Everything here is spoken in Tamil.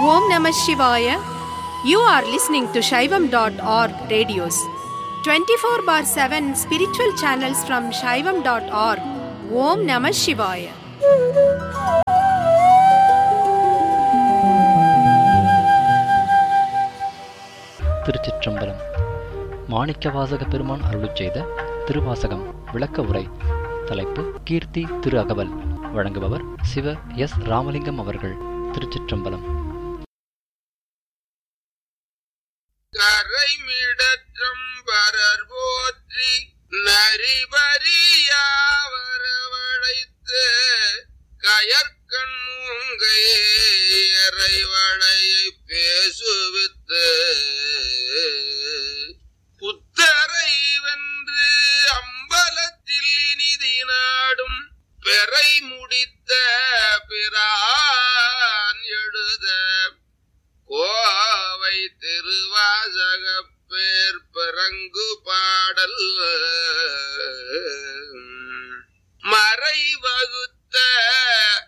Om Namah Shivaya. You are listening to Shaivam.org radios. 24 bar 7 spiritual channels from Shaivam.org. Om Namah Shivaya. திருச்சிற்றம்பலம் மாணிக்கவாசக பெருமான் அருளுச் செய்த திருவாசகம் விளக்க உரை தலைப்பு கீர்த்தி திரு அகவல் வழங்குபவர் சிவ எஸ் ராமலிங்கம் அவர்கள் திருச்சிற்றம்பலம் கரைமிடற்றம்பரர் போற்றி நரிபரியாவரவழைத்து கயற்கண் மூங்கை இறைவளையை பேசுவித்து புத்தரை வென்று அம்பலத்தில் நிதி நாடும் பெறை முடித்த பிரான் எழுத கோவை திருவாசக பேர் பிறங்கு பாடல் மறை வகுத்த